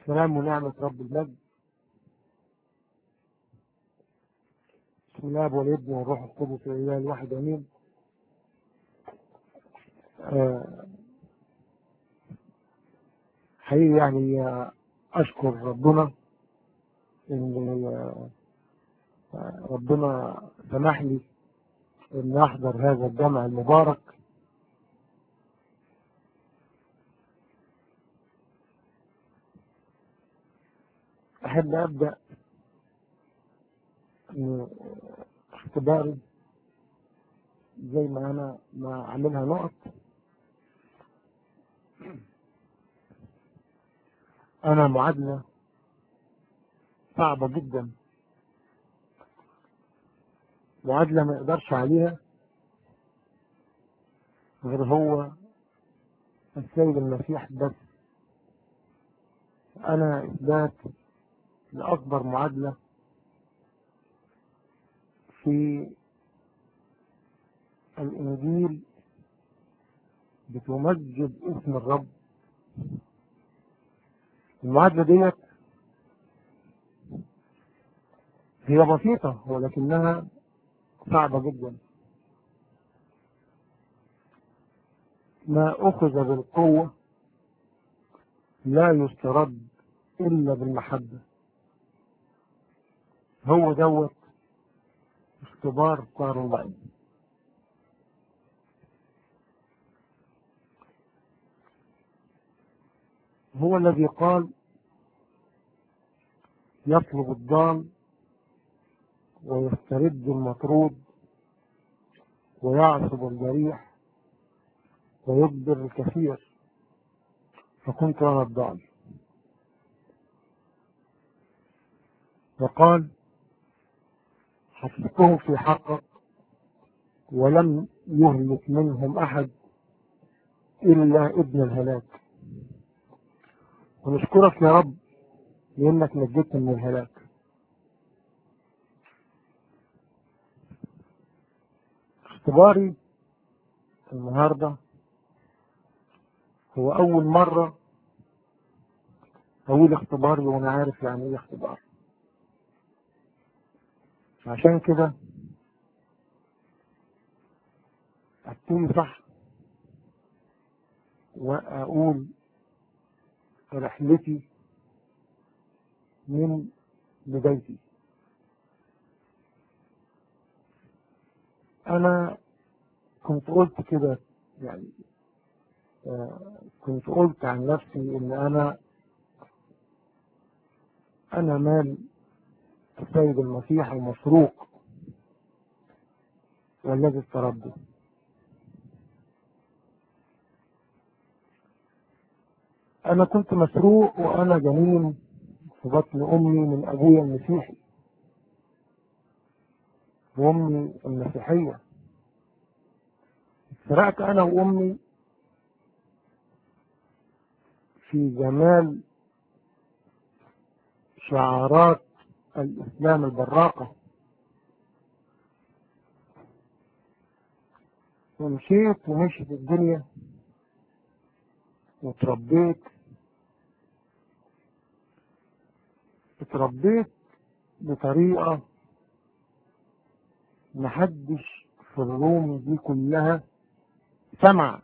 سلام ونعمة رب المجد بسم الله والابن والروح القدس الإله الواحد أمين آه، حقيقي يعني آه، أشكر ربنا إن آه، آه، ربنا سمح لي إن أحضر هذا الجمع المبارك أحب أبدأ آه، اختباري زي ما أنا ما عاملها نقط أنا معادلة صعبة جدا معادلة ما يقدرش عليها غير هو السيد المسيح بس أنا إثبات لأكبر معادلة في الإنجيل بتمجد اسم الرب المعادلة ديت هي بسيطة ولكنها صعبة جدا ما أخذ بالقوة لا يسترد إلا بالمحبة هو دوت اختبار كهربائي هو الذي قال يطلب الضال ويسترد المطرود ويعصب الجريح ويجبر الكثير فكنت أنا الضال وقال حفظتهم في حقك ولم يهلك منهم أحد إلا ابن الهلاك ونشكرك يا رب لأنك نجيتنا من الهلاك اختباري النهاردة هو أول مرة أقول اختباري وأنا عارف يعني إيه اختبار عشان كده أبتدي صح وأقول رحلتي من بدايتي أنا كنت قلت كده يعني آه، كنت قلت عن نفسي إن أنا أنا مال السيد المسيح المسروق والذي استرده أنا كنت مسروق وأنا جنين في بطن أمي من أبويا المسيحي وأمي المسيحية سرقت أنا وأمي في جمال شعارات الإسلام البراقة ومشيت ومشيت الدنيا وتربيت اتربيت بطريقة محدش في الروم دي كلها سمع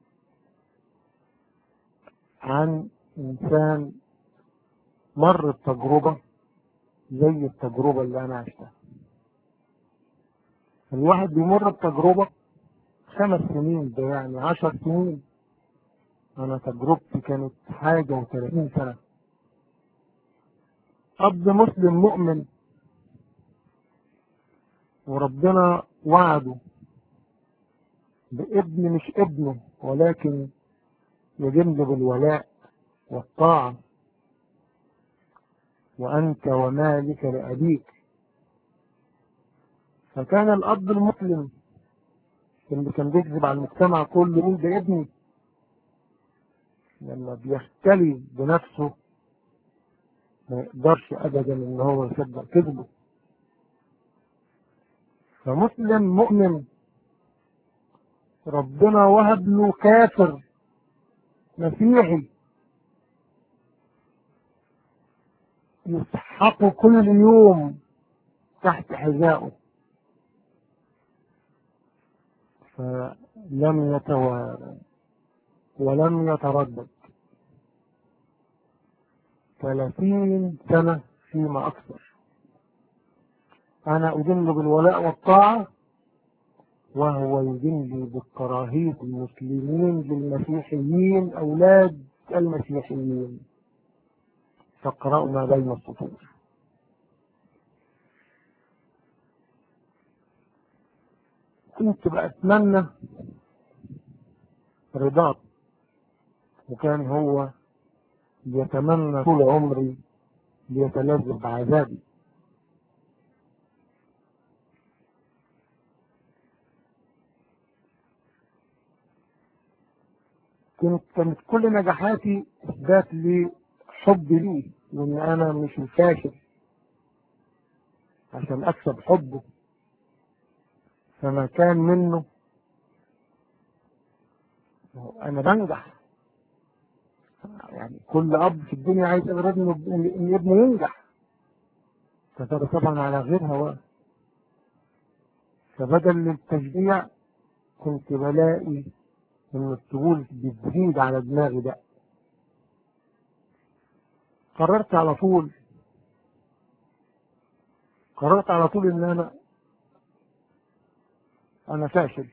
عن إنسان مر التجربة زي التجربة اللي أنا عشتها الواحد بيمر بتجربة خمس سنين ده يعني عشر سنين أنا تجربتي كانت حاجة وثلاثين سنة أب مسلم مؤمن وربنا وعده بابن مش ابنه ولكن يجن بالولاء والطاعة وأنت ومالك لأبيك فكان الأب المسلم اللي كان بيكذب على المجتمع كله يقول ده ابني لما بيختلي بنفسه ما يقدرش أبدا إن هو يصدق كذبه فمسلم مؤمن ربنا وهب له كافر مسيحي يسحقه كل يوم تحت حذائه فلم يتوارى ولم يتردد ثلاثين سنة فيما أكثر أنا أدل بالولاء والطاعة وهو يدل بالكراهية المسلمين للمسيحيين أولاد المسيحيين تقرأ ما بين السطور كنت بأتمنى رضاك وكان هو يتمنى طول عمري ليتلذذ بعذابي كانت كانت كل نجاحاتي اثبات لي حبي ليه وان انا مش الفاشل عشان اكسب حبه فما كان منه انا بنجح يعني كل اب في الدنيا عايز ابنه ان ابنه ينجح فده طبعا على غير هواه فبدل التشجيع كنت بلاقي ان السهول بتزيد على دماغي ده قررت على طول قررت على طول ان انا انا فاشل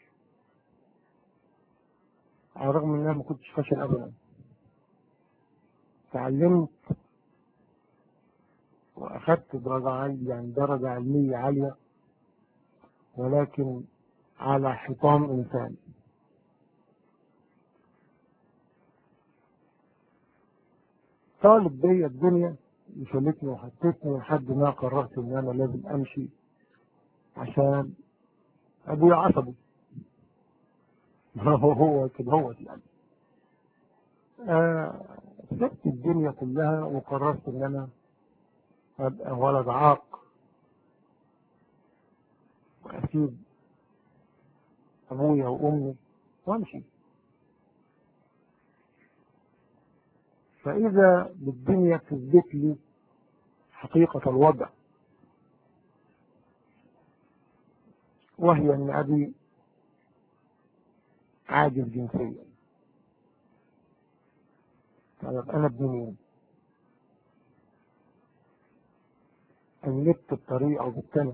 على الرغم ان انا ما كنتش فاشل ابدا تعلمت واخدت درجة عالية يعني درجة علمية عالية ولكن على حطام انسان طالب بيا الدنيا وشلتني وحطتني لحد ما قررت ان انا لازم امشي عشان ابويا عصبي هو هو كده هو يعني آه سبت الدنيا كلها وقررت ان انا ابقى ولد عاق واسيب ابويا وامي وامشي فاذا بالدنيا تثبت لي حقيقة الوضع وهي ان ابي عاجز جنسيا طيب انا ابن مين قلبت الطريقة وبالتاني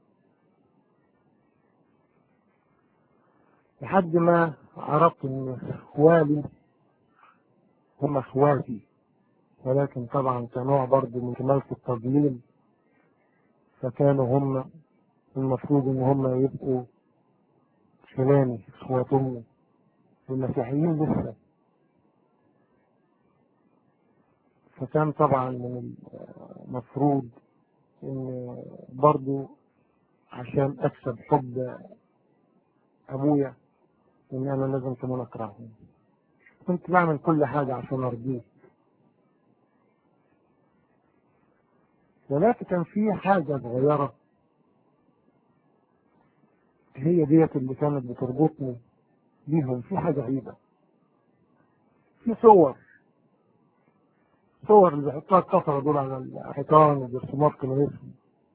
لحد ما عرفت ان اخوالي هم اخواتي ولكن طبعا كنوع برضه من كمالة التضليل فكانوا هم المفروض ان هم يبقوا فلاني اخوات امي والمسيحيين لسه فكان طبعا من المفروض ان برضو عشان اكسب حب ابويا ان انا لازم كمان اكرههم كنت بعمل كل حاجة عشان ارضيه ولكن كان في حاجة صغيرة هي ديت اللي كانت بتربطني بيهم في حاجة عيبة في صور صور اللي بيحطوها الكفرة دول على الحيطان وبرسومات كنايسهم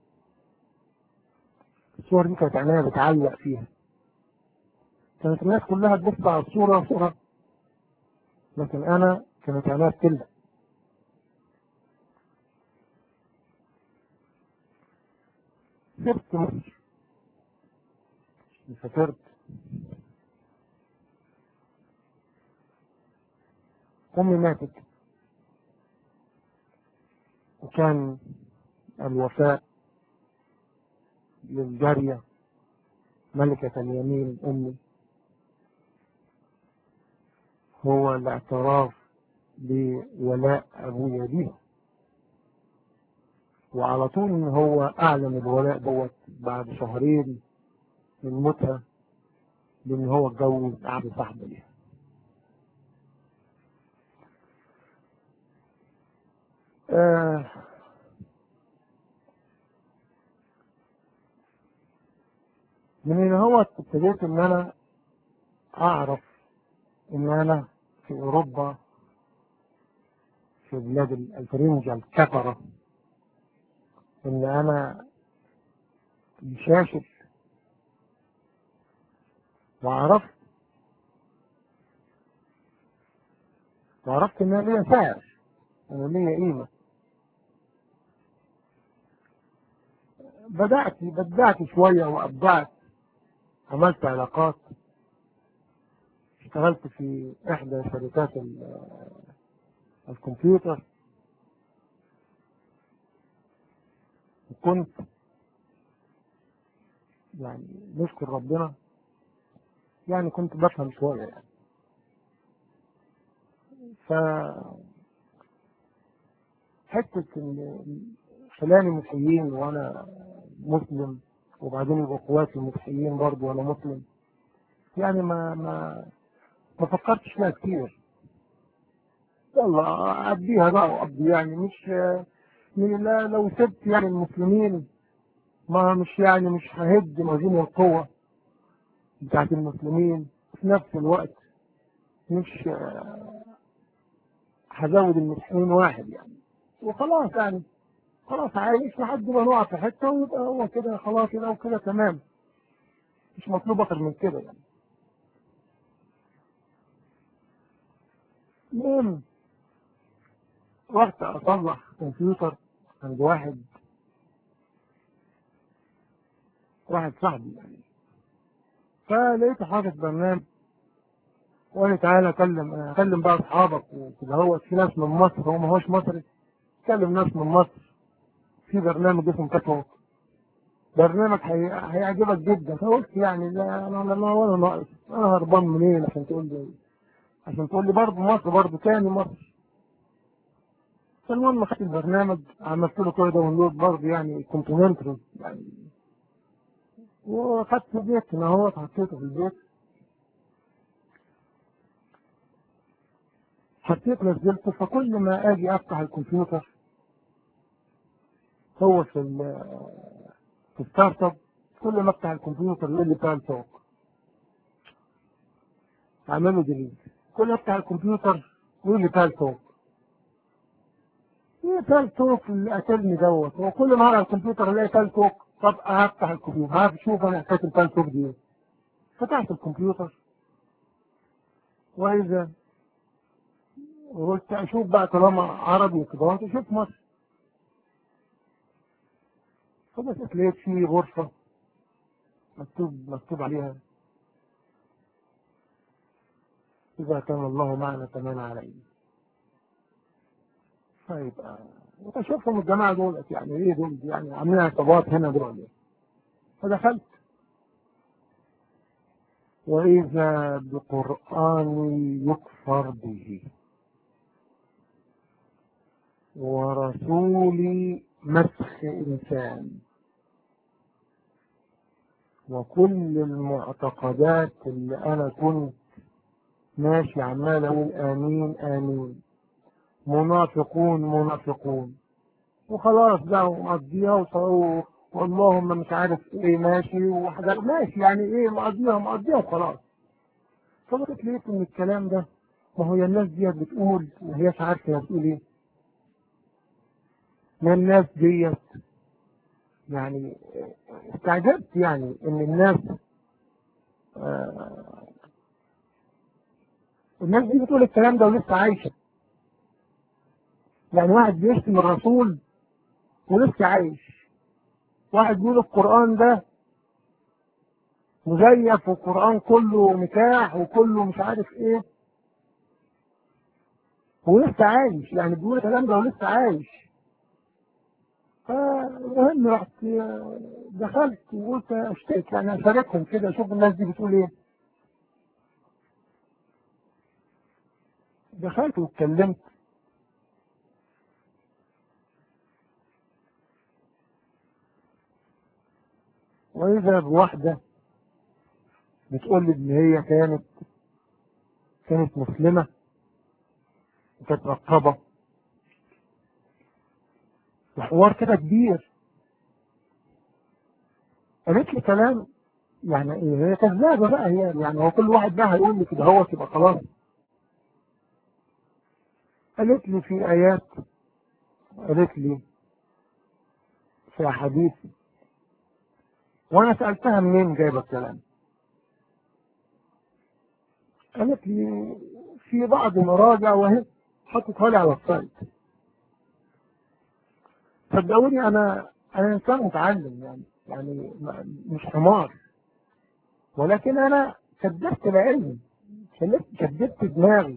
الصور دي كانت عينيا بتعلق فيها كانت الناس كلها تبص على الصورة صورة لكن أنا كانت عينيا بتلق سبت مصر سافرت أمي ماتت وكان الوفاء للجارية ملكة اليمين أمي هو الاعتراف بولاء أبويا ليها وعلى طول إن هو أعلن الولاء دوت بعد شهرين من موتها بإن هو اتجوز قعد صاحبة ليها آه من هنا هو ابتديت ان انا اعرف ان انا في اوروبا في بلاد الفرنجة الكفرة ان انا مشاشل وعرفت وعرفت ان انا ليا سعر انا ليا قيمة بدأت بدأت شوية وأبدعت عملت علاقات اشتغلت في إحدى شركات ال- الكمبيوتر وكنت يعني نشكر ربنا يعني كنت بفهم شوية يعني ف حتة إن خلاني مسيحيين وأنا مسلم وبعدين يبقوا اخواتي مسيحيين برضه وأنا مسلم يعني ما ما ما فكرتش فيها كتير يلا أديها بقى وأقضي يعني مش من لا لو سبت يعني المسلمين ما مش يعني مش ههد موازين القوة بتاعت المسلمين في نفس الوقت مش هزود المسيحيين واحد يعني وخلاص يعني خلاص عايش لحد ما نقع في حته ويبقى هو كده خلاص كده وكده تمام مش مطلوب اكتر من كده يعني المهم رحت اصلح كمبيوتر عند واحد واحد صاحبي يعني فلقيته حاطط برنامج وقال لي تعالى اكلم اكلم بقى اصحابك وكده هو في ناس من مصر هو ما هوش مصري كلم ناس من مصر في برنامج اسمه كاتوك برنامج هي... هيعجبك جدا فقلت يعني لا انا انا ولا ناقص انا هربان منين عشان تقول لي عشان تقول لي برضه مصر برضه تاني مصر فالمهم خدت البرنامج عملت له كده داونلود برضه يعني كومبلمنتري يعني وخدت البيت هنا هو حطيته في البيت حطيت نزلته فكل ما اجي افتح الكمبيوتر هو في ال في ستارت اب كل ما افتح الكمبيوتر يقول لي تعال فوق اعمل له ديليت كل ما افتح الكمبيوتر يقول لي تعال فوق ايه تال توك اللي قتلني دوت هو كل ما على الكمبيوتر الاقي تال توك طب هفتح الكمبيوتر هشوف انا حكايه التال توك دي ايه فتحت الكمبيوتر واذا قلت اشوف بقى طالما عربي وكده اشوف مصر فبس لقيت في غرفة مكتوب مكتوب عليها إذا كان الله معنا فمن علينا فيبقى وتشوفهم الجماعة دول يعني إيه دول يعني عاملين عصابات هنا دول فدخلت وإذا بقرآن يكفر به ورسول مسخ إنسان وكل المعتقدات اللي أنا كنت ماشي عمال أقول آمين آمين منافقون منافقون وخلاص بقى ومقضيها وصاروا واللهم مش عارف ايه ماشي وحاجات ماشي يعني ايه مقضيها مقضيها وخلاص فبقيت لقيت ان الكلام ده ما هي الناس ديت بتقول ما هياش عارفه هي بتقول ايه ما الناس ديت يعني استعجبت يعني ان الناس آه الناس دي بتقول الكلام ده ولسه عايشه يعني واحد بيشتم الرسول ولسه عايش واحد بيقول القرآن ده مزيف والقرآن كله متاح وكله مش عارف ايه ولسه عايش يعني بيقول الكلام ده ولسه عايش فالمهم رحت دخلت وقلت اشترك يعني اشاركهم كده اشوف الناس دي بتقول ايه دخلت واتكلمت وإذا بواحدة بتقول لي إن هي كانت كانت مسلمة وكانت رقبة وحوار كده كبير قالت لي كلام يعني ايه هي كذابة بقى هي يعني هو كل واحد بقى هيقول لي كده هو تبقى خلاص قالت لي في آيات قالت لي في أحاديث وأنا سألتها منين جايبة الكلام قالت لي في بعض مراجع وهي حطتها لي على السايت صدقوني أنا أنا إنسان متعلم يعني يعني مش حمار ولكن أنا كدبت العلم كدبت دماغي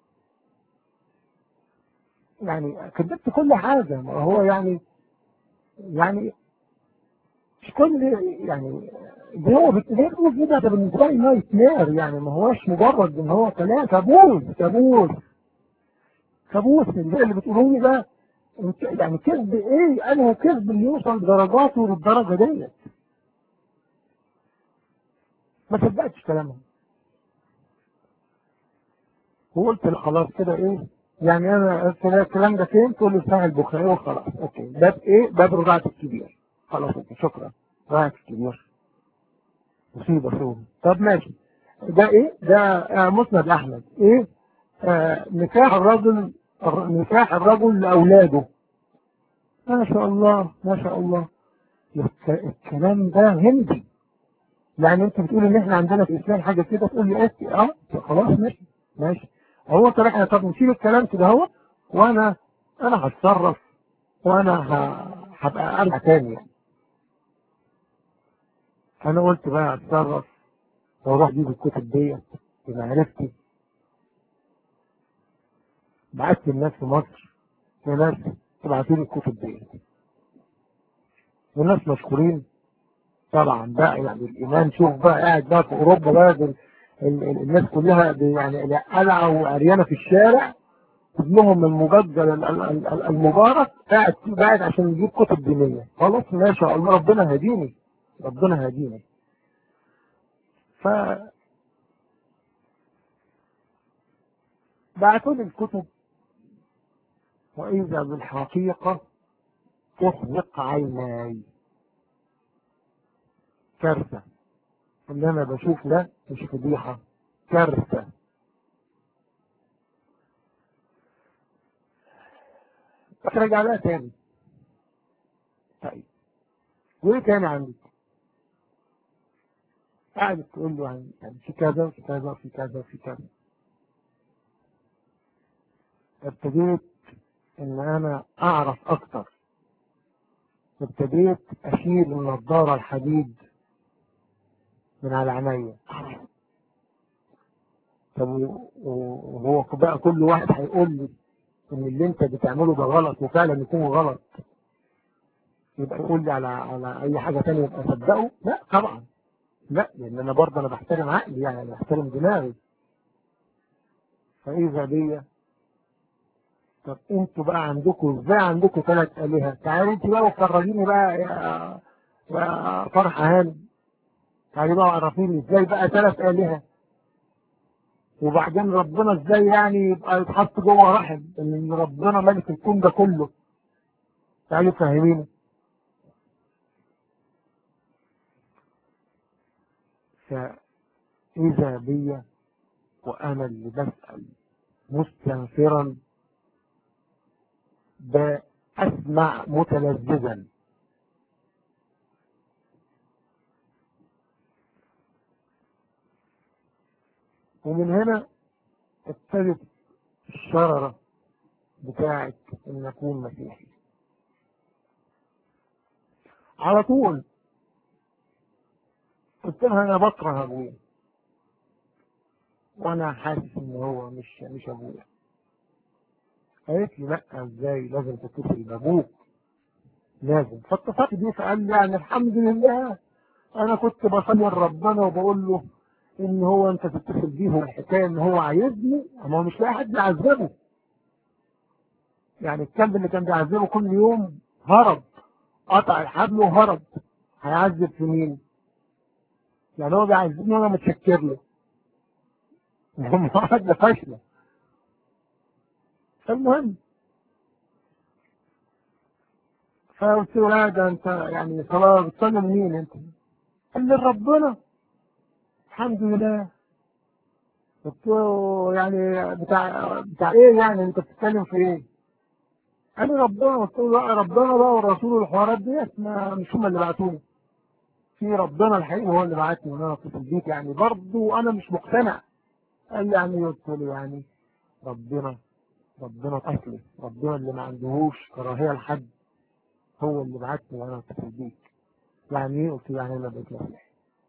يعني كدبت كل حاجة ما هو يعني يعني مش كل يعني ده هو بتقول كده ده بالنسبة لي نايت مير يعني ما هوش مجرد ان هو كلام كابوس كابوس كابوس اللي بتقولوا لي ده يعني كذب ايه انا كذب اللي يوصل درجاته للدرجة ديت ما صدقتش كلامهم وقلت خلاص كده ايه يعني انا الكلام ده فين تقول لي صحيح البخاري وخلاص اوكي باب ايه باب رضاعة الكبير خلاص اوكي شكرا رضاعة الكبير مصيبة سودة طب ماشي ده ايه ده آه مسند احمد ايه آه نكاح الرجل نكاح الرجل لاولاده ما شاء الله ما شاء الله الكلام ده هندي يعني انت بتقول ان احنا عندنا في الاسلام حاجه كده تقول لي ايه اه خلاص ماشي ماشي هو طب احنا طب نشيل الكلام كده اهو وانا انا هتصرف وانا هبقى ارجع تاني يعني انا قلت بقى اتصرف واروح اجيب الكتب ديت بمعرفتي بعت الناس في مصر يا ناس ابعتوا لي الكتب ديت والناس مشكورين طبعا بقى يعني الايمان شوف بقى قاعد بقى في اوروبا بقى الناس كلها يعني قلعه وعريانه في الشارع ابنهم المجدل المبارك قاعد قاعد عشان يجيب كتب دينيه خلاص ما شاء الله ربنا هديني ربنا هديني ف بعتوا لي الكتب وإذا بالحقيقة تحرق عيناي كارثة اللي أنا بشوف ده مش فضيحة كارثة ارجع لها تاني طيب وايه تاني عندك قاعدة تقول له يعني, يعني في كذا وفي كذا وفي كذا وفي كذا ابتديت ان انا اعرف اكتر ابتديت اشيل النضارة الحديد من على عينيا طب وهو بقى كل واحد هيقول لي ان اللي انت بتعمله ده غلط وفعلا يكون غلط يبقى يقول لي على على اي حاجه ثانيه يبقى اصدقه لا طبعا لا لان انا برضه انا بحترم عقلي يعني انا بحترم دماغي فاذا بيا طب انتوا بقى عندكم ازاي عندكم ثلاث الهه تعالوا انتوا بقى وفرجيني بقى يا يا فرحه هاني تعالي بقى عرفيني ازاي بقى ثلاث الهه وبعدين ربنا ازاي يعني يبقى يتحط جوه رحم ان ربنا ملك الكون ده كله تعالوا فهميني فإذا بي وأنا اللي بسأل مستنفرا بأسمع متلذذا ومن هنا ابتدت الشررة بتاعت ان اكون مسيحي على طول قلت لها انا بكره ابويا وانا حاسس ان هو مش مش ابويا قالت لي لا ازاي لازم تتصل بابوك لازم فاتصلت بيه فقال لي يعني الحمد لله انا كنت بصلي ربنا وبقول له ان هو انت تتصل بيه الحكايه ان هو عايزني اما هو مش لاقي حد يعذبه يعني الكلب اللي كان بيعذبه كل يوم هرب قطع الحبل وهرب هيعذب في مين؟ يعني هو بيعذبني وانا متشكر له واحدة فاشلة فالمهم فقلت له لا ده انت يعني صلاة بتصلي لمين انت؟ قال لي ربنا الحمد لله قلت له يعني بتاع بتاع ايه يعني انت بتتكلم في ايه؟ انا ربنا قلت له لا ربنا بقى والرسول والحوارات ديت ما مش هم اللي بعتوني في ربنا الحقيقي هو اللي بعتني وانا اتصل بيك يعني برضه انا مش مقتنع قال لي يعني إيه؟ قلت له يعني ربنا ربنا اصلي ربنا اللي ما عندهوش كراهيه لحد هو اللي بعتني وانا اتصل بيك يعني ايه قلت له يعني انا بقيت مسيحي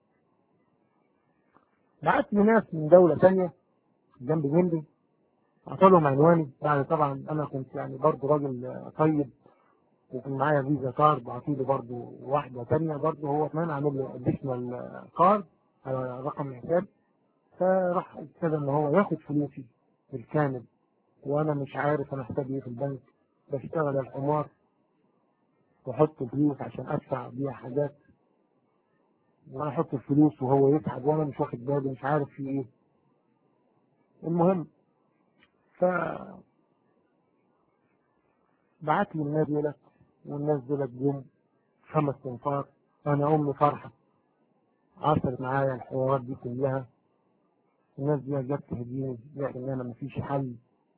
بعت لي ناس من دوله ثانيه جنب جنبي اعطالهم عنواني بعد طبعا انا كنت يعني برضه راجل طيب وكان معايا فيزا كارد بعطيله برضه واحده ثانيه برضه هو كمان عامل له اديشنال كارد على رقم الحساب فراح ابتدى ان هو ياخد فلوسي بالكامل وانا مش عارف انا حسابي ايه في البنك بشتغل الحمار واحط فلوس عشان ادفع بيها حاجات وانا احط الفلوس وهو يسحب وانا مش واخد بالي مش عارف في ايه المهم ف بعت لي الناس دولت والناس دولت جم خمس تنفار انا امي فرحه عصرت معايا الحوارات دي كلها الناس دي جت تهديني لقيت ان انا مفيش حل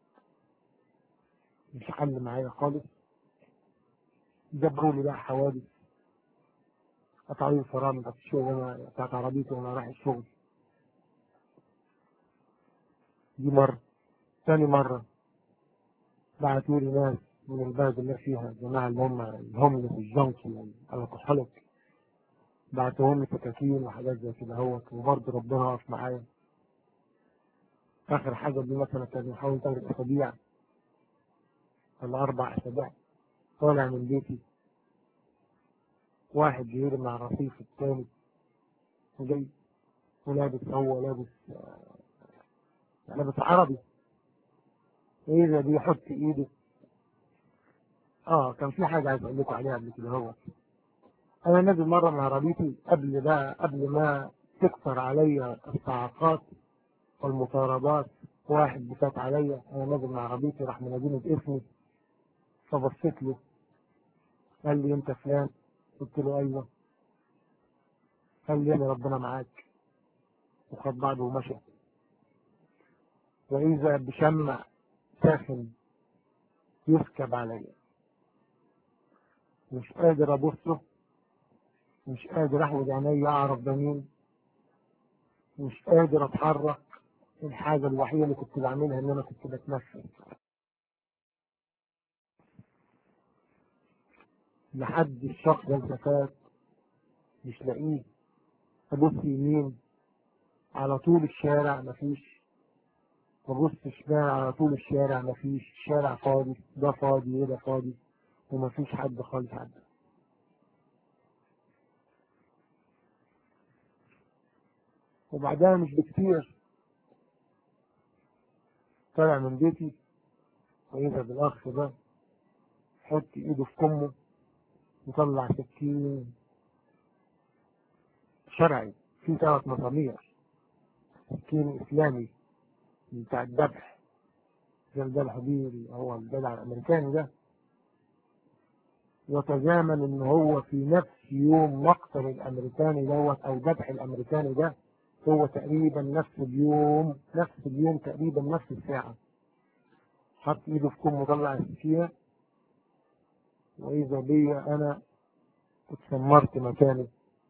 مش حل معايا خالص جبروا لي بقى حوادث قطعوا لي الفرامل بتاعت الشغل انا بتاعت عربيتي وانا رايح الشغل دي مرة تاني مرة بعتوا لي ناس من البلد اللي أنا فيها الجماعة اللي هم الهوملس الجانكي الكحوليك بعتهم لي سكاكين وحاجات زي كده اهوت وبرضه ربنا واقف معايا آخر حاجة دي مثلا كان من حوالي ثلاث أسابيع ولا أربع أسابيع طالع من بيتي واحد جاي مع الرصيف التاني جاي ولابس هو لابس آه، لابس عربي ايه ده بيحط ايده اه كان في حاجة عايز اقول لكم عليها قبل كده هو انا نازل مرة من عربيتي قبل بقى قبل ما تكثر عليا الصعقات والمطاردات واحد بفات عليا انا نازل من عربيتي راح مناديني باسمي فبصيت له قال لي انت فلان قلت له ايوه قال لي انا ربنا معاك وخد بعضه ومشى واذا بشمع ساخن يسكب عليا مش قادر ابصه مش قادر احوج عيني اعرف ده مين مش قادر اتحرك الحاجة الوحيدة اللي كنت بعملها ان انا كنت بتنفس لحد الشخص ده الزفاف مش لاقيه ابص يمين على طول الشارع مفيش وابص شمال على طول الشارع مفيش الشارع فاضي ده فاضي وده فاضي ومفيش حد خالص عدى وبعدها مش بكتير طالع من بيتي وإذا بالأخ ده حط إيده في كمه يطلع سكين شرعي في ثلاث مسامير سكين إسلامي بتاع الذبح زي الذبح دي اللي هو الجدع الأمريكاني ده وتزامن إن هو في نفس يوم مقتل الأمريكاني دوت أو ذبح الأمريكاني ده هو تقريبا نفس اليوم نفس اليوم تقريبا نفس الساعة حط ايده في كم مطلع السكينة واذا بي انا اتسمرت مكاني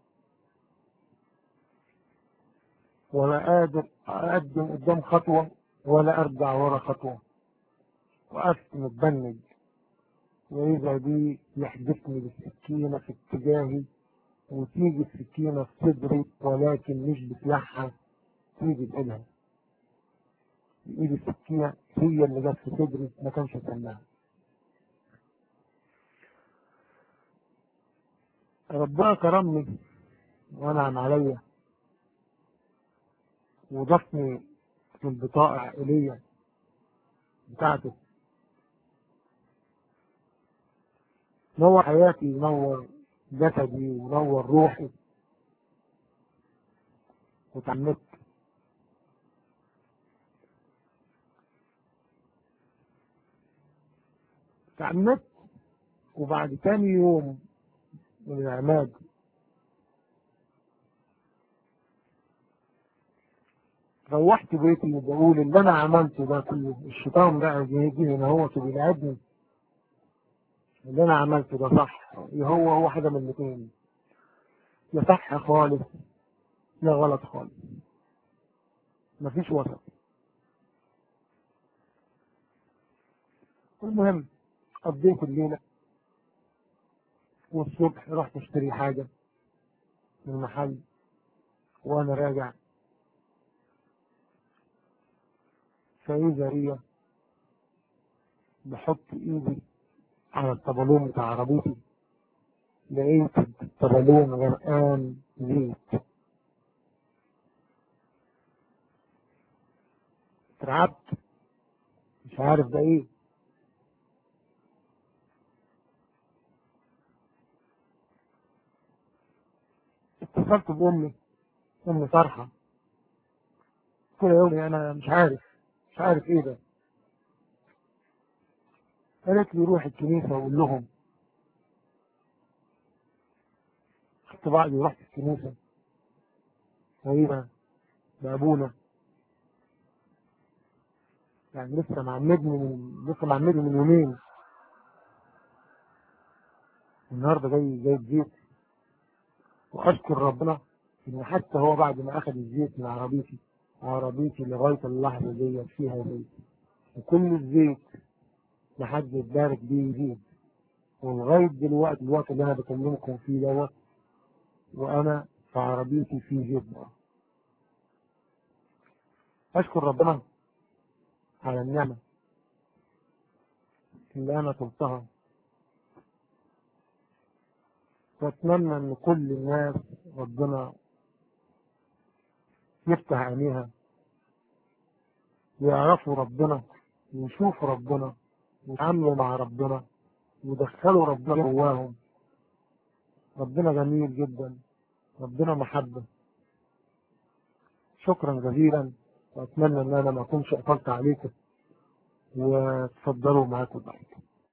ولا قادر اقدم قدام خطوة ولا ارجع ورا خطوة وقفت متبنج واذا بي يحدفني بالسكينة في اتجاهي وتيجي السكينة في صدري ولكن مش بسلاحها تيجي بإيدها بإيد السكينة هي اللي جت في صدري ما كانش سماها ربنا كرمني وانعم عليا وضافني في البطاقة العائلية بتاعته نور حياتي نور جسدي ونور روحي وتعمدت تعمدت وبعد تاني يوم من العماد روحت بيتي وبقول اللي انا عملته ده كله الشيطان ده عايز يجي هنا هو بيلعبني اللي انا عملته ده صح يا هو هو حاجة من الاثنين يا صح خالص يا غلط خالص مفيش وسط المهم قضيت الليلة والصبح رحت اشتري حاجة من المحل وانا راجع فاذا هي بحط ايدي على الطبلون بتاع عربيتي لقيت الطبلون غرقان زيت اترعبت مش عارف ده ايه اتصلت بامي امي فرحه قلت لها يا امي انا مش عارف مش عارف ايه ده قالت لي روح الكنيسه وقول لهم خدت بعضي ورحت الكنيسه وهنا بابونا يعني لسه معمدني من لسه معمدني من يومين النهارده جاي جاي زيت واشكر ربنا ان حتى هو بعد ما اخذ الزيت من عربيتي عربيتي لغايه اللحظه دي فيها زيت وكل الزيت لحد البارك بيه يزيد ولغايه دلوقتي الوقت اللي انا بكلمكم فيه دوت وانا في عربيتي في زيت بقى اشكر ربنا على النعمه اللي انا طلبتها واتمنى ان كل الناس ربنا يفتح عينيها ويعرفوا ربنا ويشوفوا ربنا ويتعاملوا مع ربنا ويدخلوا ربنا جواهم ربنا جميل جدا ربنا محبة شكرا جزيلا واتمنى ان انا ما اكونش قفلت عليكم وتفضلوا معاكم بعد